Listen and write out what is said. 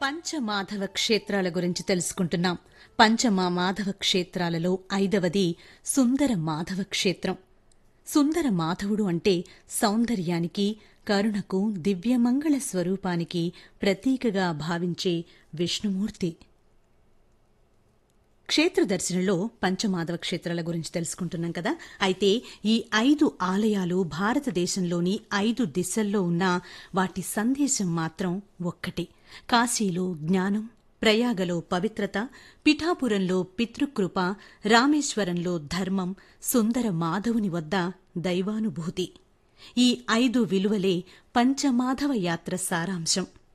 పంచమాధవ క్షేత్రాల గురించి తెలుసుకుంటున్నాం పంచమా మాధవ క్షేత్రాలలో ఐదవది సుందర మాధవ క్షేత్రం సుందర మాధవుడు అంటే సౌందర్యానికి కరుణకు దివ్యమంగళ స్వరూపానికి ప్రతీకగా భావించే విష్ణుమూర్తి క్షేత్ర దర్శనంలో పంచమాధవ క్షేత్రాల గురించి తెలుసుకుంటున్నాం కదా అయితే ఈ ఐదు ఆలయాలు భారతదేశంలోని ఐదు దిశల్లో ఉన్న వాటి సందేశం మాత్రం ఒక్కటే కాశీలో జ్ఞానం ప్రయాగలో పవిత్రత పిఠాపురంలో పితృకృప రామేశ్వరంలో ధర్మం సుందర మాధవుని వద్ద దైవానుభూతి ఈ ఐదు విలువలే పంచమాధవ యాత్ర సారాంశం